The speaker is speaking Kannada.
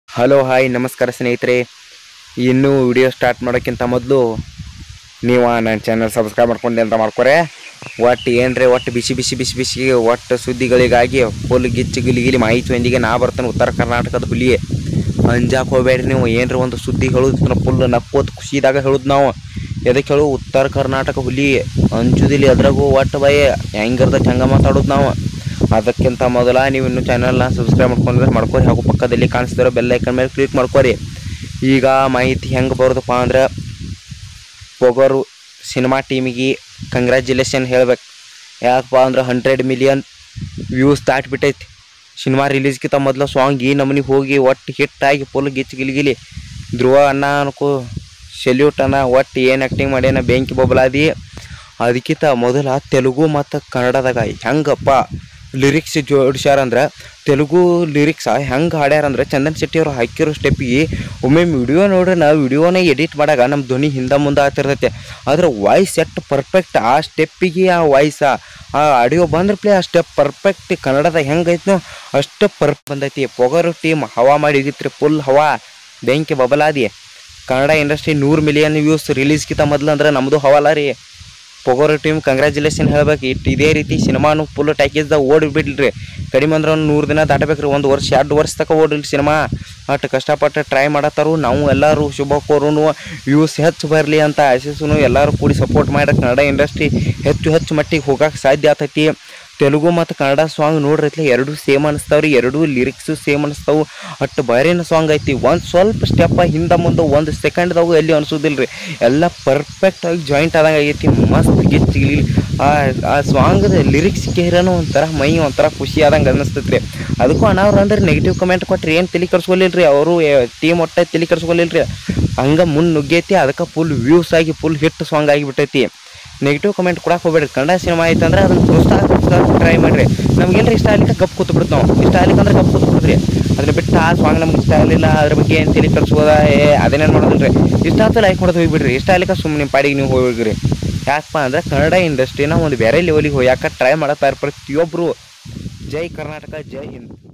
ಹಲೋ ಹಾಯ್ ನಮಸ್ಕಾರ ಸ್ನೇಹಿತರೆ ಇನ್ನೂ ವಿಡಿಯೋ ಸ್ಟಾರ್ಟ್ ಮಾಡೋಕ್ಕಿಂತ ಮೊದಲು ನೀವು ನನ್ನ ಚಾನಲ್ ಸಬ್ಸ್ಕ್ರೈಬ್ ಮಾಡ್ಕೊಂಡು ಅಂತ ಮಾಡ್ಕೊರೆ ಒಟ್ಟು ಏನ್ರಿ ಒಟ್ಟು ಬಿಸಿ ಬಿಸಿ ಬಿಸಿ ಬಿಸಿ ಒಟ್ಟು ಸುದ್ದಿಗಳಿಗಾಗಿ ಫುಲ್ ಗಿಚ್ಚು ಗಿಲಿ ಗಿಲಿ ಮಾಹಿತಿಯೊಂದಿಗೆ ನಾ ಬರ್ತಾನೆ ಉತ್ತರ ಕರ್ನಾಟಕದ ಹುಲಿಯೇ ಅಂಜಾಕ್ ಹೋಗ್ಬೇಡ್ರಿ ನೀವು ಏನ್ರಿ ಒಂದು ಸುದ್ದಿ ಹೇಳೋದು ಫುಲ್ ನಕ್ಕೋತ್ ಖುಷಿದಾಗ ಹೇಳುದು ನಾವು ಎದಕ್ಕೆ ಹೇಳು ಉತ್ತರ ಕರ್ನಾಟಕ ಹುಲಿ ಅಂಜುದಿಲ್ಲ ಅದ್ರಾಗೂ ಒಟ್ಟು ಭಯ ಹೆಂಗಿರ್ತೈತೆ ಹಂಗೆ ಮಾತಾಡೋದು ನಾವು ಅದಕ್ಕಿಂತ ಮೊದಲ ನೀವು ಇನ್ನೂ ಚಾನಲ್ನ ಸಬ್ಸ್ಕ್ರೈಬ್ ಮಾಡ್ಕೊಂಡ್ರೆ ಮಾಡ್ಕೊರಿ ಹಾಗೂ ಪಕ್ಕದಲ್ಲಿ ಕಾಣಿಸ್ತಿರೋ ಬೆಲ್ ಐಕನ್ ಮೇಲೆ ಕ್ಲಿಕ್ ಮಾಡ್ಕೊರಿ ಈಗ ಮಾಹಿತಿ ಹೆಂಗೆ ಬರೋದಪ್ಪ ಅಂದ್ರೆ ಪೊಗರು ಸಿನಿಮಾ ಟೀಮಿಗೆ ಕಂಗ್ರ್ಯಾಚುಲೇಷನ್ ಹೇಳ್ಬೇಕು ಯಾಕಪ್ಪ ಅಂದ್ರೆ ಹಂಡ್ರೆಡ್ ಮಿಲಿಯನ್ ವ್ಯೂಸ್ ದಾಟ್ಬಿಟ್ಟೈತಿ ಸಿನಿಮಾ ರಿಲೀಸ್ಗಿಂತ ಮೊದಲು ಸಾಂಗ್ ಈ ನಮೂನಿ ಹೋಗಿ ಒಟ್ಟು ಹಿಟ್ ಆಗಿ ಫುಲ್ ಗಿಚ್ಚು ಗಿಲಿಗಿಲಿ ಧ್ರುವ ಅಣ್ಣ ಅನ್ಕೋ ಸೆಲ್ಯೂಟ್ ಅನ್ನ ಒಟ್ಟು ಏನು ಆ್ಯಕ್ಟಿಂಗ್ ಮಾಡ್ಯಾನ ಬೆಂಕಿ ಬೊಬ್ಲಾದಿ ಅದಕ್ಕಿಂತ ಮೊದಲ ತೆಲುಗು ಮತ್ತು ಕನ್ನಡದಾಗ ಹೆಂಗಪ್ಪ ಲಿರಿಕ್ಸ್ ಜೋಡಿಸ್ಯಾರಂದ್ರೆ ತೆಲುಗು ಲಿರಿಕ್ಸ ಹೆಂಗೆ ಹಾಡ್ಯಾರಂದ್ರೆ ಚಂದನ್ ಶೆಟ್ಟಿ ಅವರು ಹಾಕಿರೋ ಸ್ಟೆಪ್ಪಿಗೆ ಒಮ್ಮೆ ವಿಡಿಯೋ ನೋಡ್ರೆ ನಾವು ವಿಡಿಯೋನೇ ಎಡಿಟ್ ಮಾಡಾಗ ನಮ್ಮ ಧ್ವನಿ ಹಿಂದೆ ಮುಂದೆ ಆಗ್ತಿರ್ತೈತೆ ಆದ್ರೆ ವಾಯ್ಸ್ ಎಷ್ಟು ಪರ್ಫೆಕ್ಟ್ ಆ ಸ್ಟೆಪ್ಪಿಗೆ ಆ ವಾಯ್ಸ ಆ ಆಡಿಯೋ ಬಂದ್ರೆ ಪ್ಲೇ ಆ ಸ್ಟೆಪ್ ಪರ್ಫೆಕ್ಟ್ ಕನ್ನಡದಾಗ ಹೆಂಗೈತೋ ಅಷ್ಟು ಪರ್ಫ್ ಬಂದೈತಿ ಪೊಗರು ಟೀಮ್ ಹವಾ ಮಾಡಿ ಹೋಗಿತ್ರಿ ಫುಲ್ ಹವಾ ಬೆಂಕಿ ಬಬಲಾದಿ ಕನ್ನಡ ಇಂಡಸ್ಟ್ರಿ ನೂರು ಮಿಲಿಯನ್ ವ್ಯೂಸ್ ರಿಲೀಸ್ಗಿಂತ ಮೊದಲು ಅಂದ್ರೆ ನಮ್ಮದು ಹವಾಲ ರೀ ಪೊಗೋರ ಟೀಮ್ ಕಂಗ್ರ್ಯಾಚುಲೇಷನ್ ಹೇಳ್ಬೇಕು ಇಟ್ಟು ಇದೇ ರೀತಿ ಸಿನಿಮಾನು ಫುಲ್ ಟ್ಯಾಕೇಜ್ದಾಗ ಓಡಿಬಿಡ್ರಿ ಕಡಿಮೆ ಅಂದ್ರೆ ಒಂದು ನೂರು ದಿನ ದಾಟಬೇಕ್ರಿ ಒಂದು ವರ್ಷ ಎರಡು ವರ್ಷ ತನಕ ಓಡಿಲ್ಲ ಸಿನಿಮಾ ಅಷ್ಟು ಕಷ್ಟಪಟ್ಟು ಟ್ರೈ ಮಾಡತ್ತಾರು ನಾವು ಎಲ್ಲರೂ ಶುಭ ಕೋರುನು ವ್ಯೂಸ್ ಹೆಚ್ಚು ಬರಲಿ ಅಂತ ಆಶಿಸುನು ಎಲ್ಲರೂ ಕೂಡಿ ಸಪೋರ್ಟ್ ಮಾಡಿ ಕನ್ನಡ ಇಂಡಸ್ಟ್ರಿ ಹೆಚ್ಚು ಹೆಚ್ಚು ಮಟ್ಟಿಗೆ ಹೋಗಕ್ಕೆ ಸಾಧ್ಯ ಆಗ್ತೈತಿ ತೆಲುಗು ಮತ್ತು ಕನ್ನಡ ಸಾಂಗ್ ನೋಡ್ರತ್ಲೆ ಎರಡೂ ಸೇಮ್ ಅನಿಸ್ತಾವ್ರಿ ಎರಡೂ ಲಿರಿಕ್ಸು ಸೇಮ್ ಅನಿಸ್ತಾವು ಅಷ್ಟು ಬಾರಿನ ಸಾಂಗ್ ಐತಿ ಒಂದು ಸ್ವಲ್ಪ ಸ್ಟೆಪ್ ಹಿಂದೆ ಮುಂದೆ ಒಂದು ಸೆಕೆಂಡ್ದಾಗೂ ಎಲ್ಲಿ ಅನಿಸೋದಿಲ್ಲ ರೀ ಎಲ್ಲ ಪರ್ಫೆಕ್ಟಾಗಿ ಜಾಯಿಂಟ್ ಆದಂಗೆ ಆಗೈತಿ ಮಸ್ತ್ ಗಿಚ್ಚಿ ಗಿಲಿ ಆ ಆ ಸಾಂಗ್ದ ಲಿರಿಕ್ಸ್ ಕೇರನು ಒಂಥರ ಮೈ ಒಂಥರ ಖುಷಿ ಆದಂಗೆ ಅನ್ನಿಸ್ತೈತೆ ರೀ ಅದಕ್ಕೂ ಅನಾವ್ರು ಅಂದ್ರೆ ನೆಗೆಟಿವ್ ಕಮೆಂಟ್ ಕೊಟ್ರಿ ಏನು ತಲೆ ಕೆಡ್ಸ್ಕೊಲಿಲ್ಲ ರೀ ಅವರು ಟೀಮ್ ಒಟ್ಟ ತಲೆ ಕೆಡ್ಸ್ಕೊಲಿಲ್ಲ ರೀ ಹಂಗೆ ಮುನ್ ನುಗ್ಗೈತಿ ಅದಕ್ಕೆ ಫುಲ್ ವ್ಯೂಸ್ ಆಗಿ ಫುಲ್ ಹಿಟ್ ಸಾಂಗ್ ಆಗಿಬಿಟ್ಟೈತಿ ನೆಗೆಟಿವ್ ಕಮೆಂಟ್ ಕೊಡಕ್ಕೆ ಹೋಗ್ಬೇಡ್ರಿ ಕನ್ನಡ ಸಿನಿಮಾ ಐತಂದ್ರೆ ಅದನ್ನ ಪ್ರೋತ್ಸಾಹ ಟ್ರೈ ಮಾಡಿರಿ ನಮ್ಗೆಲ್ಲರಿ ಇಷ್ಟ ಆಗ್ಲಿಕ್ಕೆ ಗಪ್ ಕೂತ್ ಬಿಡ್ತು ನಾವು ಇಷ್ಟ ಆಗ್ಲಿಕ್ಕೆ ಅಂದ್ರೆ ಗಪ್ ಕೂತ್ ಬಿಡ್ರಿ ಅದನ್ನ ಬಿಟ್ಟು ಆ ಸಾಂಗ್ ನಮ್ಗೆ ಇಷ್ಟ ಆಗಲಿಲ್ಲ ಅದ್ರ ಬಗ್ಗೆ ಏನು ತಲೆ ಕೆಡ್ಸ್ಬೋದ ಏ ಅದನ್ನೇನು ಮಾಡೋದಿಲ್ಲ ರೀ ಇಷ್ಟ ಆಯ್ತು ಲೈಕ್ ಮಾಡೋದು ಹೋಗ್ಬಿಡ್ರಿ ಇಷ್ಟ ಆಗ್ಲಿಕ್ಕೆ ಸುಮ್ಮನೆ ನಿಮ್ಮ ಪಾಡಿಗೆ ನೀವು ಹೋಗ್ಬಿಡ್ರಿ ಯಾಕಪ್ಪ ಅಂದ್ರೆ ಕನ್ನಡ ಇಂಡಸ್ಟ್ರಿನ ಒಂದು ಬೇರೆ ಲೆವೆಲಿಗೆ ಹೋಗ್ಯಾಕ ಟ್ರೈ ಮಾಡತ್ತಾರೆ ಪ್ರತಿಯೊಬ್ಬರು ಜೈ ಕರ್ನಾಟಕ ಜೈ ಹಿಂದ್